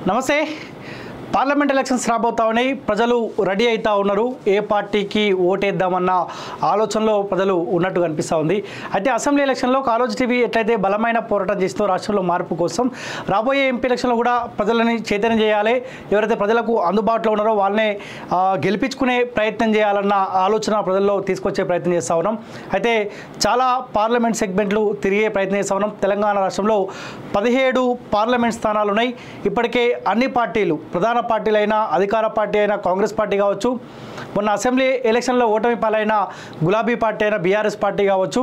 నమస్తే parliament elections రాబోతా ఉన్నాయి ప్రజలు రెడీ అవుతా ఉన్నారు ఏ పార్టీకి ఓటేద్దామన్న ఆలోచనలో ప్రజలు ఉన్నట్టు కనిపిస్తూ ఉంది అయితే అసెంబ్లీ ఎలక్షన్లో కాలోజ్ టీవీ ఎట్లయితే బలమైన పోరాటం చేస్తూ రాష్ట్రంలో మార్పు కోసం రాబోయే ఎంపీ ఎలక్షన్లో కూడా ప్రజలని చైతన్యం చేయాలి ఎవరైతే ప్రజలకు అందుబాటులో ఉన్నారో వాళ్ళనే ఆ, గెలిపించుకునే ప్రయత్నం చేయాలన్న ఆలోచన ప్రజల్లో తీసుకొచ్చే ప్రయత్నం చేస్తూ ఉన్నాం అయితే చాలా పార్లమెంట్ సెగ్మెంట్లు తిరిగే ప్రయత్నం చేస్తూ ఉన్నాం తెలంగాణ రాష్ట్రంలో పదిహేడు పార్లమెంట్ స్థానాలు ఉన్నాయి ఇప్పటికే అన్ని పార్టీలు ప్రధాన పార్టీలైన అధికార పార్టీ అయిన కాంగ్రెస్ పార్టీ కావచ్చు మొన్న అసెంబ్లీ ఎలక్షన్లో ఓటమి పాలైన గులాబీ పార్టీ అయిన బీఆర్ఎస్ పార్టీ కావచ్చు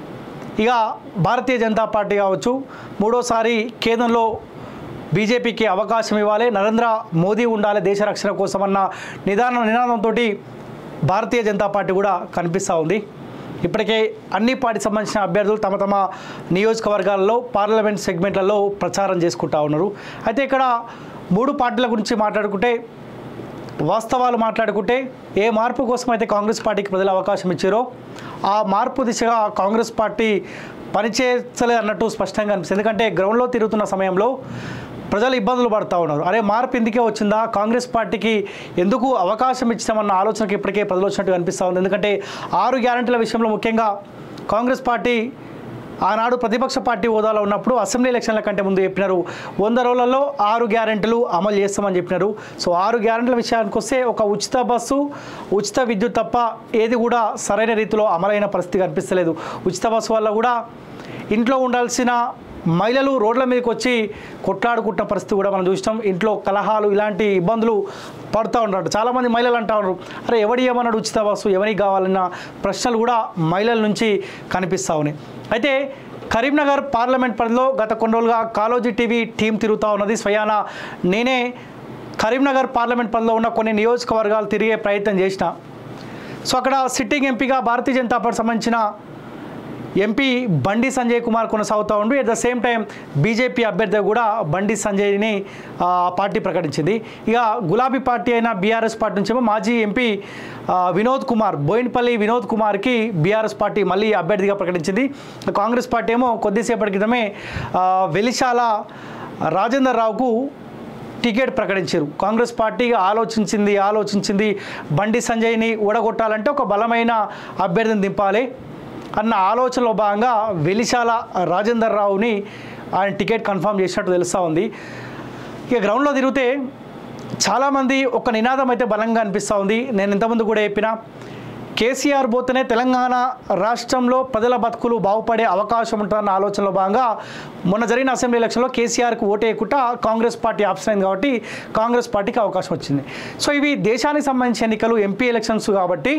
ఇక భారతీయ జనతా పార్టీ కావచ్చు మూడోసారి కేంద్రంలో బీజేపీకి అవకాశం ఇవ్వాలి నరేంద్ర మోదీ ఉండాలి దేశ రక్షణ కోసం అన్న నిదాన నినాదంతో భారతీయ జనతా పార్టీ కూడా కనిపిస్తూ ఉంది ఇప్పటికే అన్ని పార్టీ సంబంధించిన అభ్యర్థులు తమ తమ నియోజకవర్గాల్లో పార్లమెంట్ సెగ్మెంట్లలో ప్రచారం చేసుకుంటా ఉన్నారు అయితే ఇక్కడ మూడు పార్టీల గురించి మాట్లాడుకుంటే వాస్తవాలు మాట్లాడుకుంటే ఏ మార్పు కోసం అయితే కాంగ్రెస్ పార్టీకి ప్రజలు అవకాశం ఇచ్చారో ఆ మార్పు దిశగా కాంగ్రెస్ పార్టీ పనిచేయలే అన్నట్టు స్పష్టంగా అనిపిస్తుంది ఎందుకంటే గ్రౌండ్లో తిరుగుతున్న సమయంలో ప్రజలు ఇబ్బందులు పడుతూ ఉన్నారు అరే మార్పు ఎందుకే వచ్చిందా కాంగ్రెస్ పార్టీకి ఎందుకు అవకాశం ఇచ్చామన్న ఆలోచనకి ఇప్పటికే ప్రజలు వచ్చినట్టు కనిపిస్తూ ఉంది ఎందుకంటే ఆరు గ్యారంటీల విషయంలో ముఖ్యంగా కాంగ్రెస్ పార్టీ ఆనాడు ప్రతిపక్ష పార్టీ హోదాలో ఉన్నప్పుడు అసెంబ్లీ ఎలక్షన్ల కంటే ముందు చెప్పినారు వంద రోజులలో ఆరు గ్యారెంటీలు అమలు చేస్తామని చెప్పినారు సో ఆరు గ్యారెంటీల విషయానికి వస్తే ఒక ఉచిత బస్సు ఉచిత విద్యుత్ తప్ప ఏది కూడా సరైన రీతిలో అమలైన పరిస్థితి కనిపిస్తలేదు ఉచిత బస్సు వల్ల కూడా ఇంట్లో ఉండాల్సిన మహిళలు రోడ్ల మీదకి వచ్చి కొట్లాడుకుంటున్న పరిస్థితి కూడా మనం చూసినాం ఇంట్లో కలహాలు ఇలాంటి ఇబ్బందులు పడుతూ ఉంటారు చాలామంది మహిళలు అంటా ఉన్నారు అరే ఎవడి ఏమన్నాడు ఉచిత బస్సు ఎవరికి కావాలన్న ప్రశ్నలు కూడా మహిళల నుంచి కనిపిస్తూ ఉన్నాయి అయితే కరీంనగర్ పార్లమెంట్ పరిధిలో గత కొన్ని రోజులుగా కాలోజీ టీవీ టీం తిరుగుతూ ఉన్నది స్వయాన నేనే కరీంనగర్ పార్లమెంట్ పరిధిలో ఉన్న కొన్ని నియోజకవర్గాలు తిరిగే ప్రయత్నం చేసిన సో అక్కడ సిట్టింగ్ ఎంపీగా భారతీయ జనతా పార్టీ సంబంధించిన ఎంపీ బండి సంజయ్ కుమార్ కొనసాగుతూ ఉండు at the same time BJP అభ్యర్థి కూడా బండి సంజయ్ని ఆ, పార్టీ ప్రకటించింది ఇక గులాబీ పార్టీ అయిన బీఆర్ఎస్ పార్టీ నుంచేమో మాజీ ఎంపీ ఆ, వినోద్ కుమార్ బోయినపల్లి వినోద్ కుమార్కి బీఆర్ఎస్ పార్టీ మళ్ళీ అభ్యర్థిగా ప్రకటించింది కాంగ్రెస్ పార్టీ ఏమో కొద్దిసేపటి క్రితమే ఆ, వెలిశాల రాజేందర్ రావుకు టికెట్ ప్రకటించారు కాంగ్రెస్ పార్టీ ఆలోచించింది ఆలోచించింది బండి సంజయ్ని ఊడగొట్టాలంటే ఒక బలమైన అభ్యర్థిని దింపాలి అన్న ఆలోచనలో భాగంగా వెలిశాల రాజేందర్ రావుని ఆయన టికెట్ కన్ఫర్మ్ చేసినట్టు తెలుస్తూ ఉంది ఇక గ్రౌండ్లో తిరిగితే చాలామంది ఒక నినాదం అయితే బలంగా అనిపిస్తూ ఉంది నేను ఇంతకుముందు కూడా చెప్పిన కేసీఆర్ పోతేనే తెలంగాణ రాష్ట్రంలో ప్రజల బతుకులు బాగుపడే అవకాశం ఉంటుందన్న ఆలోచనలో భాగంగా మొన్న జరిగిన అసెంబ్లీ ఎలక్షన్లో కేసీఆర్కి ఓటేయకుండా కాంగ్రెస్ పార్టీ ఆప్షన్ అయింది కాబట్టి కాంగ్రెస్ పార్టీకి అవకాశం వచ్చింది సో ఇవి దేశానికి సంబంధించిన ఎన్నికలు ఎంపీ ఎలక్షన్స్ కాబట్టి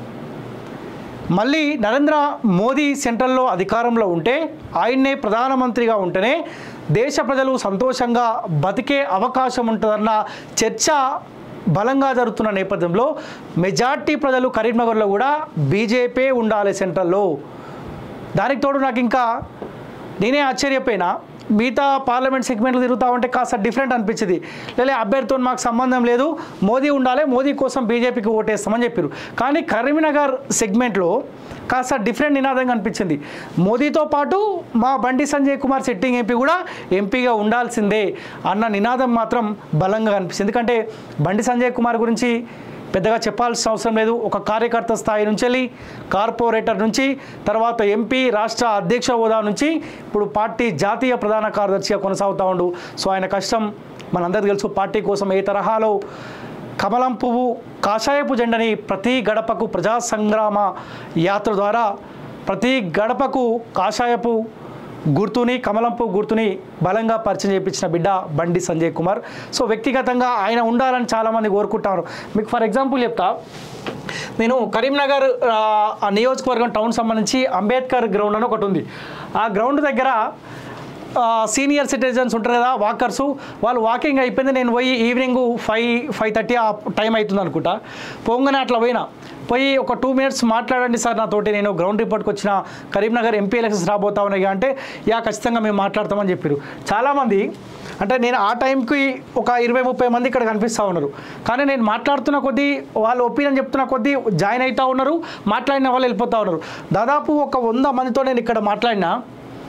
మళ్ళీ నరేంద్ర మోదీ సెంట్రల్లో అధికారంలో ఉంటే ఆయన్నే ప్రధానమంత్రిగా ఉంటేనే దేశ ప్రజలు సంతోషంగా బతికే అవకాశం ఉంటుందన్న చర్చ బలంగా జరుగుతున్న నేపథ్యంలో మెజార్టీ ప్రజలు కరీంనగర్లో కూడా బీజేపీ ఉండాలి సెంట్రల్లో దానికి తోడు నాకు ఇంకా నేనే ఆశ్చర్యపోయినా మిగతా పార్లమెంట్ సెగ్మెంట్లు తిరుగుతా ఉంటే కాస్త డిఫరెంట్ అనిపించింది లేదా అభ్యర్థితో మాకు సంబంధం లేదు మోదీ ఉండాలి మోదీ కోసం బీజేపీకి ఓటేస్తామని చెప్పారు కానీ కరీంనగర్ సెగ్మెంట్లో కాస్త డిఫరెంట్ నినాదంగా అనిపించింది మోదీతో పాటు మా బండి సంజయ్ కుమార్ సెట్టింగ్ ఎంపీ కూడా ఎంపీగా ఉండాల్సిందే అన్న నినాదం మాత్రం బలంగా అనిపిస్తుంది ఎందుకంటే బండి సంజయ్ కుమార్ గురించి పెద్దగా చెప్పాల్సిన అవసరం లేదు ఒక కార్యకర్త స్థాయి నుంచి వెళ్ళి కార్పొరేటర్ నుంచి తర్వాత ఎంపీ రాష్ట్ర అధ్యక్ష హోదా నుంచి ఇప్పుడు పార్టీ జాతీయ ప్రధాన కార్యదర్శిగా కొనసాగుతూ ఉండు సో ఆయన కష్టం మనందరికీ తెలుసు పార్టీ కోసం ఏ తరహాలో కమలం పువ్వు కాషాయపు జెండని ప్రతి గడపకు ప్రజా సంగ్రామ యాత్ర ద్వారా ప్రతి గడపకు కాషాయపు గుర్తుని కమలంపు గుర్తుని బలంగా పరిచయం చేయించిన బిడ్డ బండి సంజయ్ కుమార్ సో వ్యక్తిగతంగా ఆయన ఉండాలని చాలామంది కోరుకుంటారు మీకు ఫర్ ఎగ్జాంపుల్ చెప్తా నేను కరీంనగర్ ఆ, ఆ నియోజకవర్గం టౌన్ సంబంధించి అంబేద్కర్ గ్రౌండ్ అని ఒకటి ఉంది ఆ గ్రౌండ్ దగ్గర ఆ, సీనియర్ సిటిజన్స్ ఉంటారు కదా వాకర్సు వాళ్ళు వాకింగ్ అయిపోయింది నేను పోయి ఈవినింగ్ ఫైవ్ ఫైవ్ థర్టీ ఆ టైం అవుతుంది అనుకుంటా పోగానే అట్లా పోయినా పోయి ఒక టూ మినిట్స్ మాట్లాడండి సార్ నాతోటి నేను గ్రౌండ్ రిపోర్ట్కి వచ్చిన కరీంనగర్ ఎంపీ ఎలక్షన్స్ రాబోతా ఉన్నాయి అంటే యా ఖచ్చితంగా మేము మాట్లాడతామని చెప్పారు చాలామంది అంటే నేను ఆ టైంకి ఒక ఇరవై ముప్పై మంది ఇక్కడ కనిపిస్తూ ఉన్నారు కానీ నేను మాట్లాడుతున్న కొద్దీ వాళ్ళ ఒపీనియన్ చెప్తున్న కొద్దీ జాయిన్ అవుతూ ఉన్నారు మాట్లాడిన వాళ్ళు వెళ్ళిపోతూ ఉన్నారు దాదాపు ఒక వంద మందితో నేను ఇక్కడ మాట్లాడినా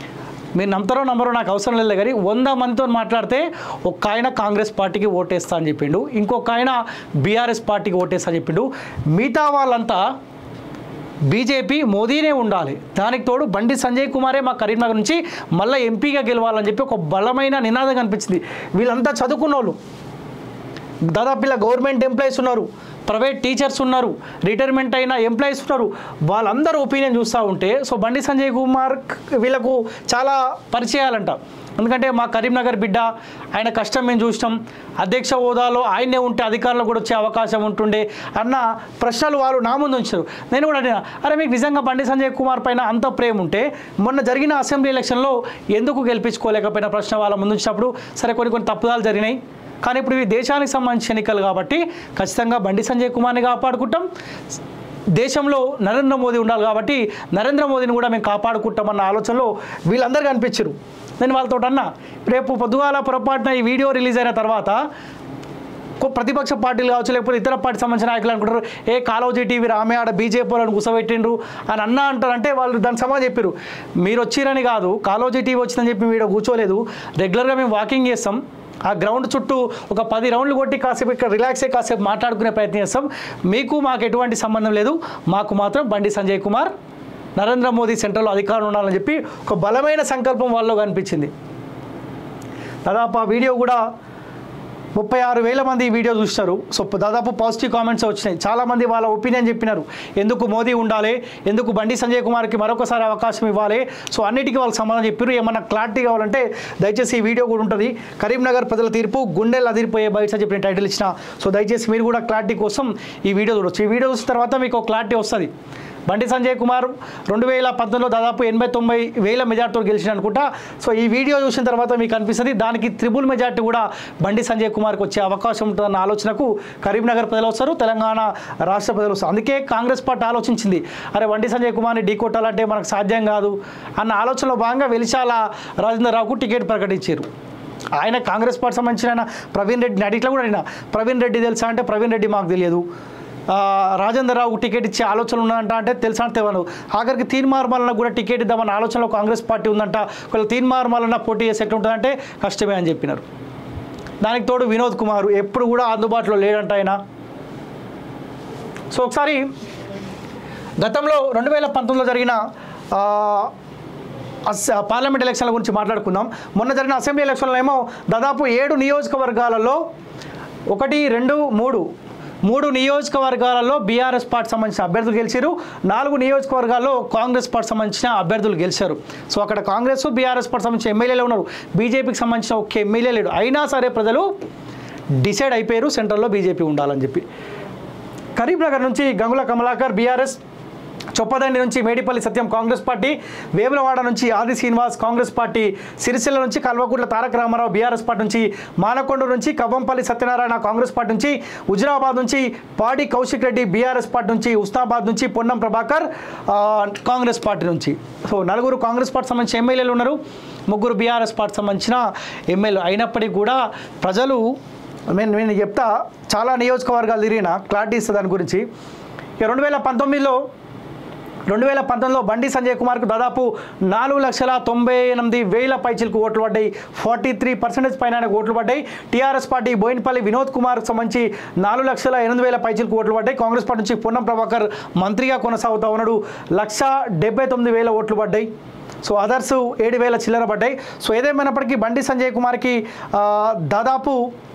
మీరు నమ్ముతారో నమ్మరో నాకు అవసరం లేదు కానీ వంద మందితో మాట్లాడితే ఒక ఆయన కాంగ్రెస్ పార్టీకి ఓటేస్తా అని చెప్పిండు ఇంకొక ఆయన బీఆర్ఎస్ పార్టీకి ఓటేస్తా అని చెప్పిండు మిగతా వాళ్ళంతా బీజేపీ మోదీనే ఉండాలి దానికి తోడు బండి సంజయ్ కుమారే మా కరీంనగర్ నుంచి మళ్ళీ ఎంపీగా గెలవాలని చెప్పి ఒక బలమైన నినాదం కనిపించింది వీళ్ళంతా చదువుకున్న వాళ్ళు దాదాపు ఇలా గవర్నమెంట్ ఎంప్లాయీస్ ఉన్నారు ప్రైవేట్ టీచర్స్ ఉన్నారు రిటైర్మెంట్ అయిన ఎంప్లాయీస్ ఉన్నారు వాళ్ళందరూ ఒపీనియన్ చూస్తూ ఉంటే సో బండి సంజయ్ కుమార్ వీళ్ళకు చాలా పరిచయాలంట ఎందుకంటే మా కరీంనగర్ బిడ్డ ఆయన కష్టం మేము చూసినాం అధ్యక్ష హోదాలో ఆయనే ఉంటే అధికారంలో కూడా వచ్చే అవకాశం ఉంటుండే అన్న ప్రశ్నలు వాళ్ళు నా ముందు ఉంచారు నేను కూడా అడిగిన అరే మీకు నిజంగా బండి సంజయ్ కుమార్ పైన అంత ప్రేమ ఉంటే మొన్న జరిగిన అసెంబ్లీ ఎలక్షన్లో ఎందుకు గెలిపించుకోలేకపోయిన ప్రశ్న వాళ్ళ ముందు ఉంచినప్పుడు సరే కొన్ని కొన్ని తప్పుదాలు జరిగినాయి కానీ ఇప్పుడు ఇవి దేశానికి సంబంధించిన ఎన్నికలు కాబట్టి ఖచ్చితంగా బండి సంజయ్ కుమార్ని కాపాడుకుంటాం దేశంలో నరేంద్ర మోదీ ఉండాలి కాబట్టి నరేంద్ర మోదీని కూడా మేము కాపాడుకుంటామన్న ఆలోచనలో వీళ్ళందరూ కనిపించరు నేను వాళ్ళతో అన్నా రేపు పొద్దుగాల పొరపాటున ఈ వీడియో రిలీజ్ అయిన తర్వాత కొ- ప్రతిపక్ష పార్టీలు కావచ్చు లేకపోతే ఇతర పార్టీ సంబంధించిన నాయకులు అనుకుంటారు ఏ కాలోజీ టీవీ రామే ఆడ బీజేపీ వాళ్ళని కూసబెట్టిండ్రు అని అన్నా అంటారంటే వాళ్ళు దాని సమాధానం చెప్పారు మీరు వచ్చిరని కాదు కాలోజీ టీవీ వచ్చిందని చెప్పి వీడియో కూర్చోలేదు రెగ్యులర్గా మేము వాకింగ్ చేస్తాం ఆ గ్రౌండ్ చుట్టూ ఒక పది రౌండ్లు కొట్టి కాసేపు ఇక్కడ రిలాక్స్ అయ్యి కాసేపు మాట్లాడుకునే ప్రయత్నం చేస్తాం మీకు మాకు ఎటువంటి సంబంధం లేదు మాకు మాత్రం బండి సంజయ్ కుమార్ నరేంద్ర మోదీ సెంట్రల్లో అధికారం ఉండాలని చెప్పి ఒక బలమైన సంకల్పం వాళ్ళలో కనిపించింది దాదాపు ఆ వీడియో కూడా ముప్పై ఆరు వేల మంది ఈ వీడియో చూస్తారు సో దాదాపు పాజిటివ్ కామెంట్స్ వచ్చినాయి చాలామంది వాళ్ళ ఒపీనియన్ చెప్పినారు ఎందుకు మోదీ ఉండాలి ఎందుకు బండి సంజయ్ కుమార్కి మరొకసారి అవకాశం ఇవ్వాలి సో అన్నిటికీ వాళ్ళు సమాధానం చెప్పారు ఏమన్నా క్లారిటీ కావాలంటే దయచేసి ఈ వీడియో కూడా ఉంటుంది కరీంనగర్ ప్రజల తీర్పు గుండెలు అదిరిపోయే బయట అని చెప్పిన టైటిల్ ఇచ్చిన సో దయచేసి మీరు కూడా క్లారిటీ కోసం ఈ వీడియో చూడొచ్చు ఈ వీడియో చూసిన తర్వాత మీకు క్లారిటీ వస్తుంది బండి సంజయ్ కుమార్ రెండు వేల పంతొమ్మిదిలో దాదాపు ఎనభై తొంభై వేల మెజార్టీతో గెలిచిన అనుకుంటా సో ఈ వీడియో చూసిన తర్వాత మీకు అనిపిస్తుంది దానికి త్రిబుల్ మెజార్టీ కూడా బండి సంజయ్ కుమార్కి వచ్చే అవకాశం ఉంటుందన్న ఆలోచనకు కరీంనగర్ ప్రజలు వస్తారు తెలంగాణ రాష్ట్ర ప్రజలు వస్తారు అందుకే కాంగ్రెస్ పార్టీ ఆలోచించింది అరే బండి సంజయ్ కుమార్ని ఢీ కొట్టాలంటే మనకు సాధ్యం కాదు అన్న ఆలోచనలో భాగంగా వెలిశాల రాజేంద్ర రావుకు టికెట్ ప్రకటించారు ఆయన కాంగ్రెస్ పార్టీ సంబంధించిన ఆయన ప్రవీణ్ రెడ్డి అడిగిట్లో కూడా అడిగిన ప్రవీణ్ రెడ్డి తెలుసా అంటే ప్రవీణ్ రెడ్డి మాకు తెలియదు ఆ, రాజేంద్ర రావు టికెట్ ఇచ్చే ఆలోచన ఉన్నదంట అంటే తెలుసా అంటే తెలియదు ఆఖరికి తీన్మార్మలన కూడా టికెట్ ఇద్దామన్న ఆలోచనలో కాంగ్రెస్ పార్టీ ఉందంట ఒకవేళ తీన్మార్మలన పోటీ చేసి ఎట్లా ఉంటుందంటే కష్టమే అని చెప్పినారు దానికి తోడు వినోద్ కుమార్ ఎప్పుడు కూడా అందుబాటులో లేడంట ఆయన సో ఒకసారి గతంలో రెండు వేల పంతొమ్మిదిలో జరిగిన ఆ, అస్- పార్లమెంట్ ఎలక్షన్ల గురించి మాట్లాడుకుందాం మొన్న జరిగిన అసెంబ్లీ ఎలక్షన్లో ఏమో దాదాపు ఏడు నియోజకవర్గాలలో ఒకటి రెండు మూడు మూడు నియోజకవర్గాలలో బీఆర్ఎస్ పార్టీ సంబంధించిన అభ్యర్థులు గెలిచారు నాలుగు నియోజకవర్గాల్లో కాంగ్రెస్ పార్టీ సంబంధించిన అభ్యర్థులు గెలిచారు సో అక్కడ కాంగ్రెస్ బీఆర్ఎస్ పార్టీ సంబంధించిన ఎమ్మెల్యేలు ఉన్నారు బీజేపీకి సంబంధించిన ఒక్క ఎమ్మెల్యే లేడు అయినా సరే ప్రజలు డిసైడ్ అయిపోయారు సెంట్రల్లో బీజేపీ ఉండాలని చెప్పి కరీంనగర్ నుంచి గంగుల కమలాకర్ బీఆర్ఎస్ చొప్పదండి నుంచి మేడిపల్లి సత్యం కాంగ్రెస్ పార్టీ వేములవాడ నుంచి ఆది శ్రీనివాస్ కాంగ్రెస్ పార్టీ సిరిసిల్ల నుంచి కల్వకుంట్ల తారక రామారావు బీఆర్ఎస్ పార్టీ నుంచి మానకొండ నుంచి కవ్వంపల్లి సత్యనారాయణ కాంగ్రెస్ పార్టీ నుంచి హుజరాబాద్ నుంచి పాడి కౌశిక్ రెడ్డి బీఆర్ఎస్ పార్టీ నుంచి ఉస్నాబాద్ నుంచి పొన్నం ప్రభాకర్ ఆ, కాంగ్రెస్ పార్టీ నుంచి సో నలుగురు కాంగ్రెస్ పార్టీ సంబంధించిన ఎమ్మెల్యేలు ఉన్నారు ముగ్గురు బీఆర్ఎస్ పార్టీ సంబంధించిన ఎమ్మెల్యే అయినప్పటికీ కూడా ప్రజలు నేను నేను చెప్తా చాలా నియోజకవర్గాలు తిరిగిన క్లారిటీ ఇస్తుంది దాని గురించి ఇక రెండు వేల పంతొమ్మిదిలో రెండు వేల పంతొమ్మిదిలో బండి సంజయ్ కుమార్కు దాదాపు నాలుగు లక్షల తొంభై ఎనిమిది వేల పైచిలకు ఓట్లు పడ్డాయి ఫార్టీ త్రీ పర్సెంటేజ్ పైన ఆయనకు ఓట్లు పడ్డాయి టీఆర్ఎస్ పార్టీ బోయినపల్లి వినోద్ కుమార్కు సంబంధించి నాలుగు లక్షల ఎనిమిది వేల పైచిలకు ఓట్లు పడ్డాయి కాంగ్రెస్ పార్టీ నుంచి పొన్నం ప్రభాకర్ మంత్రిగా కొనసాగుతా ఉన్నాడు లక్ష డెబ్బై తొమ్మిది వేల ఓట్లు పడ్డాయి సో అదర్స్ ఏడు వేల చిల్లర పడ్డాయి సో ఏదేమైనప్పటికీ బండి సంజయ్ కుమార్కి ఆ, దాదాపు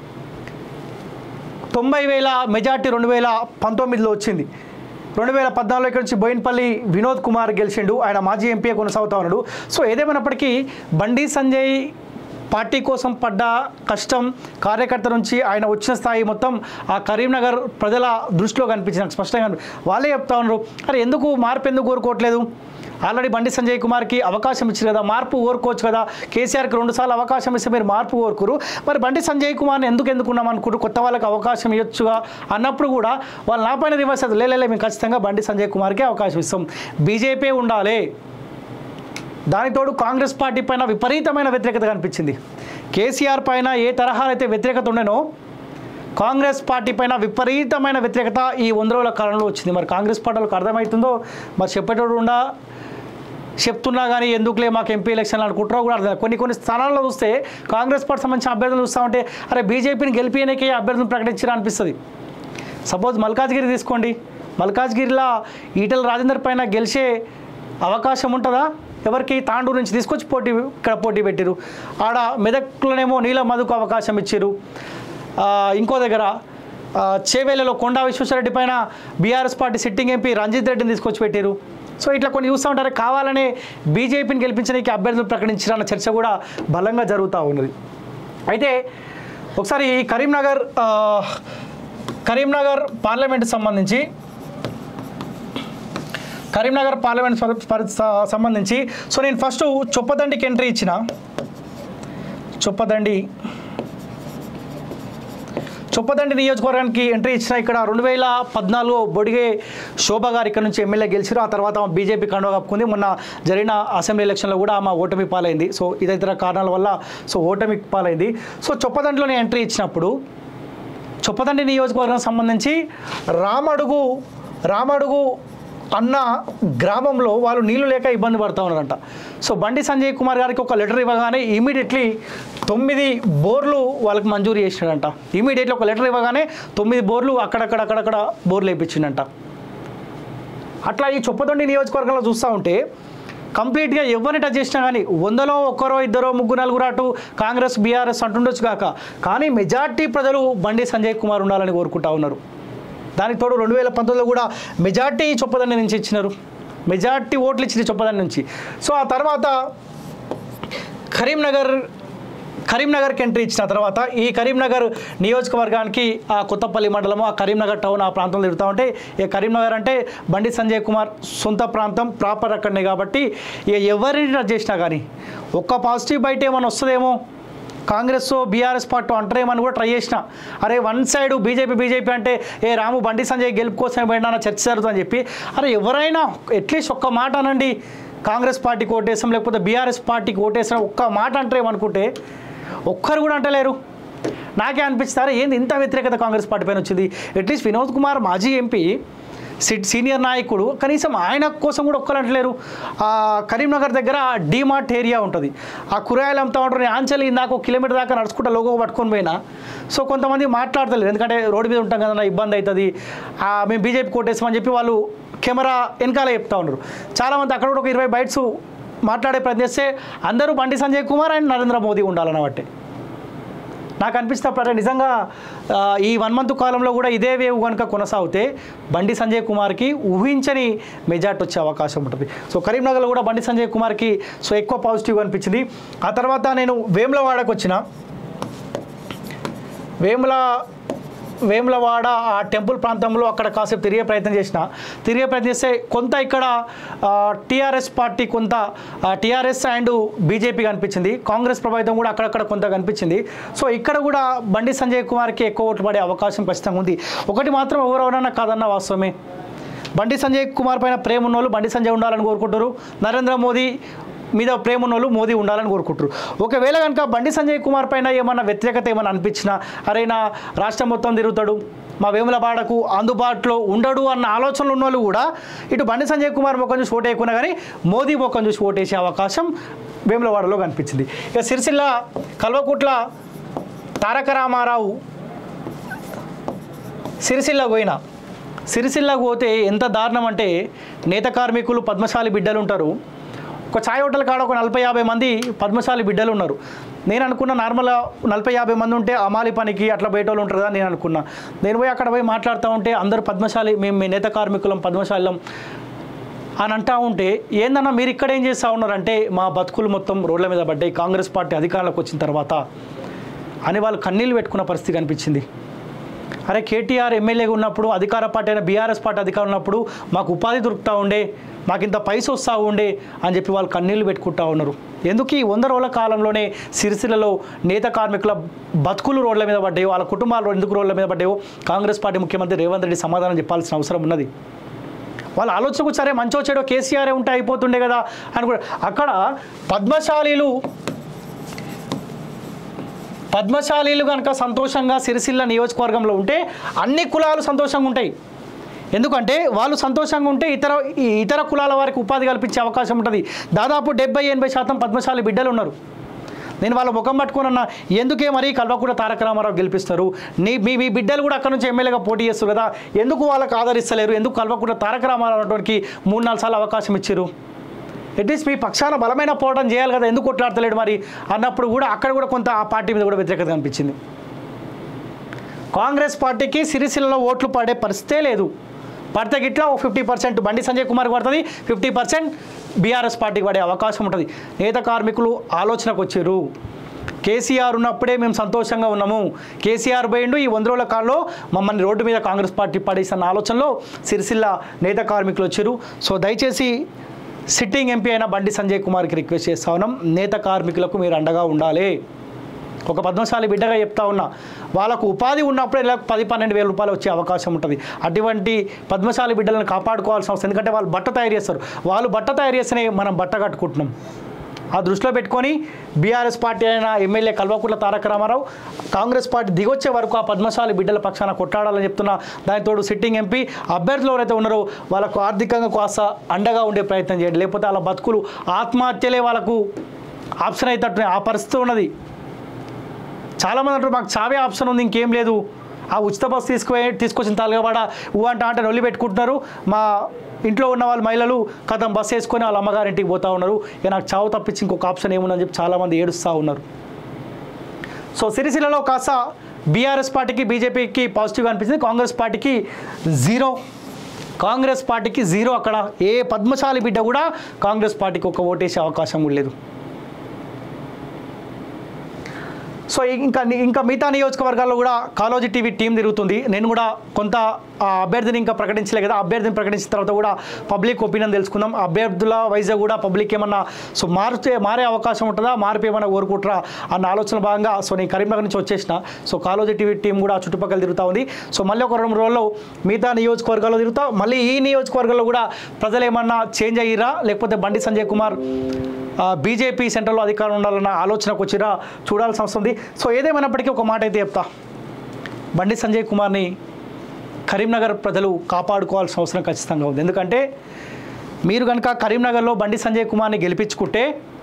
తొంభై వేల మెజార్టీ రెండు వేల పంతొమ్మిదిలో వచ్చింది రెండు వేల పద్నాలుగులో ఇక్కడ నుంచి బోయిన్పల్లి వినోద్ కుమార్ గెలిచిండు ఆయన మాజీ ఎంపీ కొనసాగుతా ఉన్నాడు సో ఏదేమైనప్పటికీ బండి సంజయ్ పార్టీ కోసం పడ్డ కష్టం కార్యకర్త నుంచి ఆయన వచ్చిన స్థాయి మొత్తం ఆ కరీంనగర్ ప్రజల దృష్టిలో కనిపించింది నాకు స్పష్టంగా కనిపి- వాళ్ళే చెప్తా ఉన్నారు అరే ఎందుకు మార్పు ఎందుకు కోరుకోవట్లేదు ఆల్రెడీ బండి సంజయ్ కుమార్కి అవకాశం ఇచ్చారు కదా మార్పు కోరుకోవచ్చు కదా కేసీఆర్కి రెండుసార్లు అవకాశం ఇస్తే మీరు మార్పు కోరుకురు మరి బండి సంజయ్ కుమార్ని ఎందుకు ఎందుకున్నాం అనుకుంటూ కొత్త వాళ్ళకి అవకాశం ఇవ్వచ్చుగా అన్నప్పుడు కూడా వాళ్ళు నా పైన రివర్స్ అవుతుంది లే, లే లే, మేము ఖచ్చితంగా బండి సంజయ్ కుమార్కి అవకాశం ఇస్తాం బీజేపీ ఉండాలి దానికి తోడు కాంగ్రెస్ పార్టీ పైన విపరీతమైన వ్యతిరేకత కనిపించింది కేసీఆర్ పైన ఏ తరహా అయితే వ్యతిరేకత ఉండేనో కాంగ్రెస్ పార్టీ పైన విపరీతమైన వ్యతిరేకత ఈ వంద రోజుల కాలంలో వచ్చింది మరి కాంగ్రెస్ పార్టీ వాళ్ళకి అర్థమవుతుందో మరి చెప్పేటోడు ఉండా చెప్తున్నా కానీ ఎందుకులే మాకు ఎంపీ ఎలక్షన్లు అనుకుంటారో కూడా అర్థం కాదు. కొన్ని కొన్ని స్థానాల్లో చూస్తే కాంగ్రెస్ పార్టీ సంబంధించిన అభ్యర్థులు చూస్తూ ఉంటే అరే బీజేపీని గెలిపియనికే అభ్యర్థులను ప్రకటించారా అనిపిస్తుంది సపోజ్ మల్కాజ్గిరి తీసుకోండి మల్కాజ్గిరిలో ఈటల రాజేందర్ పైన గెలిచే అవకాశం ఉంటుందా ఎవరికి తాండూరు నుంచి తీసుకొచ్చి పోటీ ఇక్కడ పోటీ పెట్టిరు ఆడ మెదక్లోనేమో నీల మధుకు అవకాశం ఇచ్చారు ఇంకో దగ్గర ఆ, చేవేలలో కొండా విశ్వేశ్వరరెడ్డి పైన BRS party sitting MP Ranjith రెడ్డిని తీసుకొచ్చి పెట్టారు సో ఇట్లా కొన్ని చూస్తూ ఉంటారు కావాలనే బీజేపీని గెలిపించడానికి అభ్యర్థులు ప్రకటించారన్న చర్చ కూడా బలంగా జరుగుతూ ఉన్నది అయితే ఒకసారి ఈ కరీంనగర్ ఆ, కరీంనగర్ పార్లమెంట్ సంబంధించి కరీంనగర్ పార్లమెంట్ పరి- పరి- స- సంబంధించి సో నేను ఫస్ట్ చొప్పదండికి ఎంట్రీ ఇచ్చిన చొప్పదండి చొప్పదండి నియోజకవర్గానికి ఎంట్రీ ఇచ్చిన ఇక్కడ రెండు వేల పద్నాలుగు బొడిగే శోభ గారు ఇక్కడ నుంచి ఎమ్మెల్యే గెలిచారు ఆ తర్వాత ఆమె బీజేపీ కండువా కప్పుకుంది మొన్న జరిగిన అసెంబ్లీ ఎలక్షన్లో కూడా ఆమె ఓటమి పాలైంది సో ఇతర కారణాల వల్ల సో ఓటమి పాలైంది సో చొప్పదండిలో నేను ఎంట్రీ ఇచ్చినప్పుడు చొప్పదండి నియోజకవర్గం సంబంధించి రామడుగు రామడుగు అన్న గ్రామంలో వాళ్ళు నీళ్లు లేక ఇబ్బంది పడుతూ ఉన్నారంట సో బండి సంజయ్ కుమార్ గారికి ఒక లెటర్ ఇవ్వగానే ఇమీడియట్లీ తొమ్మిది బోర్లు వాళ్ళకి మంజూరు చేసినాడంట ఇమీడియట్లీ ఒక లెటర్ ఇవ్వగానే తొమ్మిది బోర్లు అక్కడక్కడ అక్కడక్కడ బోర్లు వేయించిండంట అట్లా ఈ చొప్పదొండి నియోజకవర్గంలో చూస్తూ ఉంటే కంప్లీట్గా ఎవరిని టచ్ చేసినా కానీ వందలో ఒక్కరో ఇద్దరో ముగ్గురు నలుగురు అటు కాంగ్రెస్ బీఆర్ఎస్ అంటుండొచ్చు కాక కానీ మెజార్టీ ప్రజలు బండి సంజయ్ కుమార్ ఉండాలని కోరుకుంటా ఉన్నారు దానికి తోడు రెండు వేల పంతొమ్మిదిలో కూడా మెజార్టీ చొప్పదండి నుంచి ఇచ్చినారు మెజార్టీ ఓట్లు ఇచ్చింది చొప్పదండి నుంచి సో ఆ తర్వాత కరీంనగర్ కరీంనగర్కి ఎంట్రీ ఇచ్చిన తర్వాత ఈ కరీంనగర్ నియోజకవర్గానికి ఆ కొత్తపల్లి మండలము ఆ కరీంనగర్ టౌన్ ఆ ప్రాంతంలో తిరుగుతూ ఉంటే ఇక కరీంనగర్ అంటే బండి సంజయ్ కుమార్ సొంత ప్రాంతం ప్రాపర్ అక్కడనే కాబట్టి ఇక ఎవరిని టచ్ చేసినా కానీ ఒక్క పాజిటివ్ బయట ఏమైనా వస్తుందేమో కాంగ్రెస్ బీఆర్ఎస్ పార్టీ అంటారేమని కూడా ట్రై చేసిన అరే వన్ సైడ్ బీజేపీ బీజేపీ అంటే ఏ రాము బండి సంజయ్ గెలుపు కోసమే పోయినా అన్న చర్చ జరుగుతుందని చెప్పి అరే ఎవరైనా అట్లీస్ట్ ఒక్క మాట అనండి కాంగ్రెస్ పార్టీకి ఓటేసాం లేకపోతే బీఆర్ఎస్ పార్టీకి ఓటేసాం ఒక్క మాట అంటారేమనుకుంటే ఒక్కరు కూడా అంటలేరు నాకే అనిపిస్తారు ఏంది ఇంత వ్యతిరేకత కాంగ్రెస్ పార్టీ పైన వచ్చింది అట్లీస్ట్ వినోద్ కుమార్ మాజీ ఎంపీ సిట్ సీనియర్ నాయకుడు కనీసం ఆయన కోసం కూడా ఒక్కరు అంటలేరు ఆ కరీంనగర్ దగ్గర డీమార్ట్ ఏరియా ఉంటుంది ఆ కూరగాయలు అమ్ముతా ఉంటారు ఆంచలి ఇందాక ఒక కిలోమీటర్ దాకా నడుచుకుంటా లోగో పట్టుకొని పోయినా సో కొంతమంది మాట్లాడతలేరు ఎందుకంటే రోడ్డు మీద ఉంటాం కదా ఇబ్బంది అవుతుంది ఆ, మేము బీజేపీ కోటేసామని చెప్పి వాళ్ళు కెమెరా వెనకాల చెప్తా ఉన్నారు చాలామంది అక్కడ కూడా ఒక ఇరవై బైట్స్ మాట్లాడే ప్రయత్నం చేస్తే అందరూ బండి సంజయ్ కుమార్ అండ్ నరేంద్ర మోదీ ఉండాలన్న బట్టే నాకు అనిపిస్తున్నప్పుడు నిజంగా ఆ, ఈ వన్ మంత్ కాలంలో కూడా ఇదే వేవ్ కనుక కొనసాగితే బండి సంజయ్ కుమార్కి ఊహించని మెజార్టీ వచ్చే అవకాశం ఉంటుంది సో కరీంనగర్లో కూడా బండి సంజయ్ కుమార్కి సో ఎక్కువ పాజిటివ్ అనిపించింది ఆ తర్వాత నేను వేములవాడకు వచ్చిన వేముల వేములవాడ ఆ టెంపుల్ ప్రాంతంలో అక్కడ కాసేపు తిరిగే ప్రయత్నం చేసిన తిరిగే ప్రయత్నం చేస్తే కొంత ఇక్కడ టీఆర్ఎస్ పార్టీ కొంత టీఆర్ఎస్ అండ్ బీజేపీ కనిపించింది కాంగ్రెస్ ప్రభావితం కూడా అక్కడక్కడ కొంత కనిపించింది సో ఇక్కడ కూడా బండి సంజయ్ కుమార్కి ఎక్కువ ఓట్లు పడే అవకాశం ఖచ్చితంగా ఉంది ఒకటి మాత్రం ఎవరెవరన్నా కాదన్న వాస్తవమే బండి సంజయ్ కుమార్ పైన ప్రేమ ఉన్నోళ్ళు బండి సంజయ్ ఉండాలని కోరుకుంటారు నరేంద్ర మోదీ మీద ప్రేమ ఉన్నోళ్ళు మోదీ ఉండాలని కోరుకుంటారు ఒకవేళ కనుక బండి సంజయ్ కుమార్ పైన ఏమన్నా వ్యతిరేకత ఏమైనా అనిపించినా అరే నా రాష్ట్రం మొత్తం తిరుగుతాడు మా వేములవాడకు అందుబాటులో ఉండడు అన్న ఆలోచనలు ఉన్నోళ్ళు కూడా ఇటు బండి సంజయ్ కుమార్ ముఖం చూసి ఓటు వేయకున్నా కానీ మోదీ ముఖం చూసి ఓటేసే అవకాశం వేములవాడలో కనిపించింది ఇక సిరిసిల్ల కల్వకుట్ల తారక రామారావు సిరిసిల్లకు పోయినా సిరిసిల్లకు పోతే ఎంత దారుణం అంటే నేత కార్మికులు పద్మశాలి బిడ్డలు ఉంటారు ఒక ఛాయ్ హోటల్ కాడ ఒక నలభై యాభై మంది పద్మశాలి బిడ్డలు ఉన్నారు నేను అనుకున్న నార్మల్గా నలభై యాభై మంది ఉంటే అమాలి పనికి అట్లా బయట ఉంటారు కదా నేను అనుకున్నా నేను పోయి అక్కడ పోయి మాట్లాడుతూ ఉంటే అందరు పద్మశాలి మేము మీ నేత కార్మికులం పద్మశాలం అని అంటా ఉంటే ఏందన్నా మీరు ఇక్కడ ఏం చేస్తూ ఉన్నారంటే మా బతుకులు మొత్తం రోడ్ల మీద పడ్డాయి కాంగ్రెస్ పార్టీ అధికారంలోకి వచ్చిన తర్వాత అని వాళ్ళు కన్నీళ్ళు పెట్టుకున్న పరిస్థితి కనిపించింది అరే కేటీఆర్ ఎమ్మెల్యేగా ఉన్నప్పుడు అధికార పార్టీ అయిన బీఆర్ఎస్ పార్టీ అధికారం ఉన్నప్పుడు మాకు ఉపాధి దొరుకుతూ ఉండే మాకు ఇంత పైస వస్తూ ఉండే అని చెప్పి వాళ్ళు కన్నీళ్లు పెట్టుకుంటా ఉన్నారు ఎందుకు ఈ వంద రోజుల కాలంలోనే సిరిసిల్లలో నేత కార్మికుల బతుకులు రోడ్ల మీద పడ్డాయో వాళ్ళ కుటుంబాలు ఎందుకు రోడ్ల మీద పడ్డాయో కాంగ్రెస్ పార్టీ ముఖ్యమంత్రి రేవంత్ రెడ్డి సమాధానం చెప్పాల్సిన అవసరం ఉన్నది వాళ్ళ ఆలోచనకు సరే మంచో చెడో కేసీఆర్ ఉంటే అయిపోతుండే కదా అని కూడా అక్కడ పద్మశాలీలు పద్మశాలీలు కనుక సంతోషంగా సిరిసిల్ల నియోజకవర్గంలో ఉంటే అన్ని కులాలు సంతోషంగా ఉంటాయి ఎందుకంటే వాళ్ళు సంతోషంగా ఉంటే ఇతర ఈ ఇతర కులాల వారికి ఉపాధి కల్పించే అవకాశం ఉంటుంది దాదాపు డెబ్బై ఎనభై శాతం పద్మశాలి బిడ్డలు ఉన్నారు నేను వాళ్ళ ముఖం పట్టుకున్న ఎందుకే మరి కల్వకుండా తారక రామారావు గెలిపిస్తారు నీ మీ మీ బిడ్డలు కూడా అక్కడ నుంచి ఎమ్మెల్యేగా పోటీ చేస్తారు కదా ఎందుకు వాళ్ళకి ఆదరిస్తలేరు ఎందుకు కల్వకుండా తారక రామారావు అటువంటి మూడు నాలుగు సార్లు అవకాశం ఇచ్చారు అట్లీస్ట్ మీ పక్షాన బలమైన పోరాటం చేయాలి కదా ఎందుకు కొట్లాడతలేడు మరి అన్నప్పుడు కూడా అక్కడ కూడా కొంత ఆ పార్టీ మీద కూడా వ్యతిరేకత కనిపించింది కాంగ్రెస్ పార్టీకి సిరిసిల్లలో ఓట్లు పడే పరిస్థితే లేదు పడితే గిట్లా ఒక ఫిఫ్టీ పర్సెంట్ బండి సంజయ్ కుమార్ పడుతుంది ఫిఫ్టీ పర్సెంట్ బీఆర్ఎస్ పార్టీకి పడే అవకాశం ఉంటుంది నేత కార్మికులు ఆలోచనకు వచ్చారు కేసీఆర్ ఉన్నప్పుడే మేము సంతోషంగా ఉన్నాము కేసీఆర్ పోయిండు ఈ వంద రోజుల కాలంలో మమ్మల్ని రోడ్డు మీద కాంగ్రెస్ పార్టీ పడేసిన ఆలోచనలో సిరిసిల్ల నేత కార్మికులు వచ్చారు సో దయచేసి సిట్టింగ్ ఎంపీ అయిన బండి సంజయ్ కుమార్కి రిక్వెస్ట్ చేస్తా ఉన్నాం నేత కార్మికులకు మీరు అండగా ఉండాలి ఒక పద్మశాలి బిడ్డగా చెప్తా ఉన్నా వాళ్ళకు ఉపాధి ఉన్నప్పుడే ఇలా పది పన్నెండు వేల రూపాయలు వచ్చే అవకాశం ఉంటుంది అటువంటి పద్మశాలి బిడ్డలను కాపాడుకోవాల్సిన అవసరం ఎందుకంటే వాళ్ళు బట్ట తయారు చేస్తారు వాళ్ళు బట్ట తయారు చేస్తేనే మనం బట్ట కట్టుకుంటున్నాం ఆ దృష్టిలో పెట్టుకొని బీఆర్ఎస్ పార్టీ అయిన MLA Kalvakuntla Taraka Rama Rao Congress party దిగొచ్చే వరకు ఆ పద్మశాలి బిడ్డల పక్షాన కొట్టాడాలని చెప్తున్నా దాని తోడు సిట్టింగ్ ఎంపీ అభ్యర్థులు ఎవరైతే ఉన్నారో వాళ్ళకు ఆర్థికంగా కాస్త అండగా ఉండే ప్రయత్నం చేయండి లేకపోతే వాళ్ళ బతుకులు ఆత్మహత్యలే వాళ్ళకు ఆప్షన్ అయితే ఆ పరిస్థితి ఉన్నది చాలామంది అంటారు మాకు చావే ఆప్షన్ ఉంది ఇంకేం లేదు ఆ ఉచిత బస్సు తీసుకుపోయి తీసుకొచ్చిన తలగబడ ఊ అంట అంటే నొల్లి పెట్టుకుంటున్నారు మా ఇంట్లో ఉన్న వాళ్ళ మహిళలు కథం బస్సు వేసుకొని వాళ్ళ అమ్మగారింటికి పోతా ఉన్నారు ఇక నాకు చావు తప్పించి ఇంకొక ఆప్షన్ ఏముందని చెప్పి చాలామంది ఏడుస్తూ ఉన్నారు సో సిరిసిల్లలో కాస్త బీఆర్ఎస్ పార్టీకి బీజేపీకి పాజిటివ్గా అనిపించింది కాంగ్రెస్ పార్టీకి జీరో కాంగ్రెస్ పార్టీకి జీరో అక్కడ ఏ పద్మశాలి బిడ్డ కూడా కాంగ్రెస్ పార్టీకి ఒక ఓటేసే అవకాశం కూడా లేదు సో ఇంకా ఇంకా మిగతా నియోజకవర్గాల్లో కూడా కాలోజీ టీవీ టీం తిరుగుతుంది నేను కూడా కొంత ఆ అభ్యర్థిని ఇంకా ప్రకటించలే కదా అభ్యర్థిని ప్రకటించిన తర్వాత కూడా పబ్లిక్ ఒపీనియన్ తెలుసుకుందాం అభ్యర్థుల వైజ్గా కూడా పబ్లిక్ ఏమన్నా సో మారితే మారే అవకాశం ఉంటుందా మార్పు ఏమైనా కోరుకుంటారా అన్న ఆలోచన భాగంగా సో నేను కరీంనగర్ నుంచి వచ్చేసిన సో కాలోజీ టీవీ టీం కూడా చుట్టుపక్కల తిరుగుతూ ఉంది సో మళ్ళీ ఒక రెండు రోజుల్లో మిగతా నియోజకవర్గాల్లో తిరుగుతా మళ్ళీ ఈ నియోజకవర్గాల్లో కూడా ప్రజలు ఏమన్నా చేంజ్ అయ్యిరా లేకపోతే బండి సంజయ్ కుమార్ ఆ, బీజేపీ సెంట్రల్లో అధికారం ఉండాలన్న ఆలోచనకు వచ్చిరా చూడాల్సిన అవసరం ఉంది సో ఏదేమైనప్పటికీ ఒక మాట అయితే చెప్తా బండి సంజయ్ కుమార్ని కరీంనగర్ ప్రజలు కాపాడుకోవాల్సిన అవసరం ఖచ్చితంగా ఉంది ఎందుకంటే మీరు కనుక కరీంనగర్లో బండి సంజయ్ కుమార్ని గెలిపించుకుంటే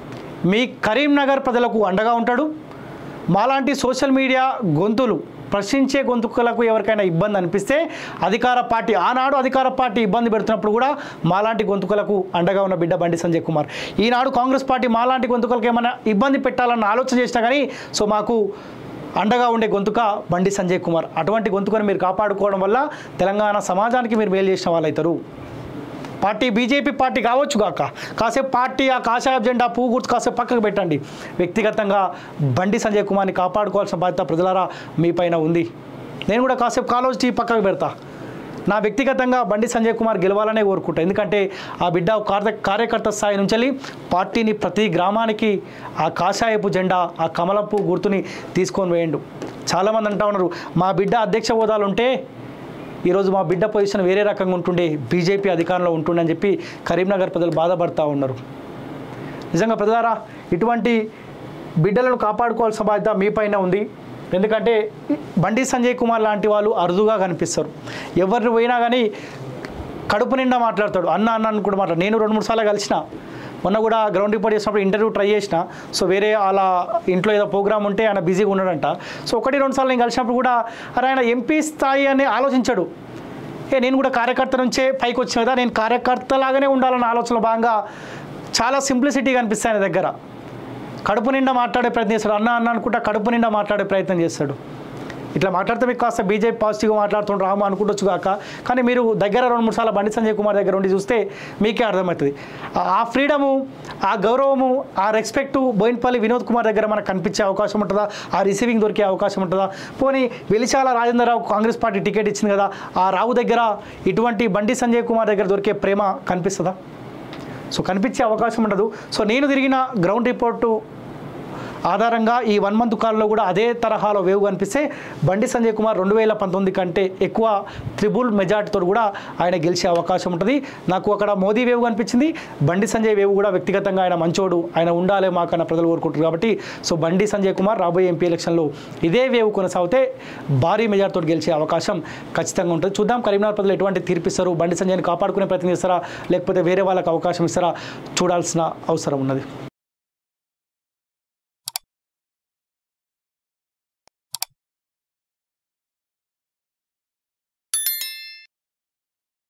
మీ కరీంనగర్ ప్రజలకు అండగా ఉంటాడు మాలాంటి సోషల్ మీడియా గొంతులు ప్రశ్నించే గొంతుకులకు ఎవరికైనా ఇబ్బంది అనిపిస్తే అధికార పార్టీ ఆనాడు అధికార పార్టీ ఇబ్బంది పెడుతున్నప్పుడు కూడా మాలాంటి గొంతుకులకు అండగా ఉన్న బిడ్డ బండి సంజయ్ కుమార్ ఈనాడు కాంగ్రెస్ పార్టీ మాలాంటి గొంతుకులకు ఏమైనా ఇబ్బంది పెట్టాలన్న ఆలోచన చేసినా కానీ సో మాకు అండగా ఉండే గొంతుక బండి సంజయ్ కుమార్ అటువంటి గొంతుకను మీరు కాపాడుకోవడం వల్ల తెలంగాణ సమాజానికి మీరు మేలు చేసిన వాళ్ళు అవుతారు పార్టీ బీజేపీ పార్టీ కావచ్చు కాక కాసేపు పార్టీ ఆ కాషాయ జెండా పువ్వు గుర్తు కాసేపు పక్కకు పెట్టండి వ్యక్తిగతంగా బండి సంజయ్ కుమార్ని కాపాడుకోవాల్సిన బాధ్యత ప్రజలారా మీ పైన ఉంది నేను కూడా కాసేపు కాలేజ్ టీ పక్కకు పెడతా నా వ్యక్తిగతంగా బండి సంజయ్ కుమార్ గెలవాలనే కోరుకుంటా ఎందుకంటే ఆ బిడ్డ ఒక కార్య కార్యకర్త స్థాయి నుంచి వెళ్ళి పార్టీని ప్రతి గ్రామానికి ఆ కాషాయపు జెండా ఆ కమలపు గుర్తుని తీసుకొని వేయండు చాలామంది అంటా ఉన్నారు మా బిడ్డ అధ్యక్ష హోదాలు ఉంటే ఈరోజు మా బిడ్డ పొజిషన్ వేరే రకంగా ఉంటుండే బీజేపీ అధికారంలో ఉంటుండే అని చెప్పి కరీంనగర్ ప్రజలు బాధపడతా ఉన్నారు నిజంగా ప్రజలారా ఇటువంటి బిడ్డలను కాపాడుకోవాల్సిన బాధ్యత మీ పైన ఉంది ఎందుకంటే బండి సంజయ్ కుమార్ లాంటి వాళ్ళు అరుదుగా కనిపిస్తారు ఎవరిని పోయినా కానీ కడుపు నిండా మాట్లాడతాడు అన్న అన్న అని కూడా మాట్లాడు నేను రెండు మూడు సార్లు కలిసిన మొన్న కూడా గ్రౌండ్ రిపోర్ట్ చేసినప్పుడు ఇంటర్వ్యూ ట్రై చేసిన సో వేరే అలా ఇంట్లో ఏదో ప్రోగ్రామ్ ఉంటే ఆయన బిజీగా ఉన్నాడంట సో ఒకటి రెండు సార్లు నేను కలిసినప్పుడు కూడా అరే ఆయన ఎంపీ స్థాయి అని ఆలోచించాడు ఏ నేను కూడా కార్యకర్త నుంచే పైకి వచ్చిన కదా నేను కార్యకర్త లాగానే ఉండాలన్న ఆలోచనలో భాగంగా చాలా సింప్లిసిటీ కనిపిస్తాయి ఆయన దగ్గర కడుపు నిండా మాట్లాడే ప్రయత్నం చేస్తాడు అన్న అన్న అనుకుంటా కడుపు నిండా మాట్లాడే ప్రయత్నం చేస్తాడు ఇట్లా మాట్లాడితే మీకు కాస్త బీజేపీ పాజిటివ్గా మాట్లాడుతుండ్రు రాము అనుకుంటొచ్చు కాక కానీ మీరు దగ్గర రెండు మూడు సార్లు బండి సంజయ్ కుమార్ దగ్గర ఉండి చూస్తే మీకే అర్థమవుతుంది ఆ- ఆ ఫ్రీడము ఆ గౌరవము ఆ రెస్పెక్టు బోయినపల్లి వినోద్ కుమార్ దగ్గర మనకు కనిపించే అవకాశం ఉంటుందా ఆ రిసీవింగ్ దొరికే అవకాశం ఉంటుందా పోనీ Velichala Rajender Rao Congress party ticket ఇచ్చింది కదా ఆ రావు దగ్గర ఇటువంటి బండి సంజయ్ కుమార్ దగ్గర దొరికే ప్రేమ కనిపిస్తుందా సో కనిపించే అవకాశం ఉండదు సో నేను తిరిగిన గ్రౌండ్ రిపోర్టు ఆధారంగా ఈ వన్ మంత్ కాలంలో కూడా అదే తరహాలో వేవ్ కనిపిస్తే బండి సంజయ్ కుమార్ రెండు వేల పంతొమ్మిది కంటే ఎక్కువ త్రిబుల్ మెజార్టీతో కూడా ఆయన గెలిచే అవకాశం ఉంటుంది నాకు అక్కడ మోదీ వేవ్ కనిపించింది బండి సంజయ్ వేవ్ కూడా వ్యక్తిగతంగా ఆయన మంచోడు ఆయన ఉండాలి మాకన్నా ప్రజలు కోరుకుంటారు కాబట్టి సో బండి సంజయ్ కుమార్ రాబోయే ఎంపీ ఎలక్షన్లో ఇదే వేవ్ కొనసాగితే భారీ మెజార్టీతో గెలిచే అవకాశం ఖచ్చితంగా ఉంటుంది చూద్దాం కరీంనగర్ ప్రజలు ఎటువంటి తీర్పిస్తారు బండి సంజయ్ని కాపాడుకునే ప్రయత్నం చేస్తారా లేకపోతే వేరే వాళ్ళకి అవకాశం ఇస్తారా చూడాల్సిన అవసరం ఉన్నది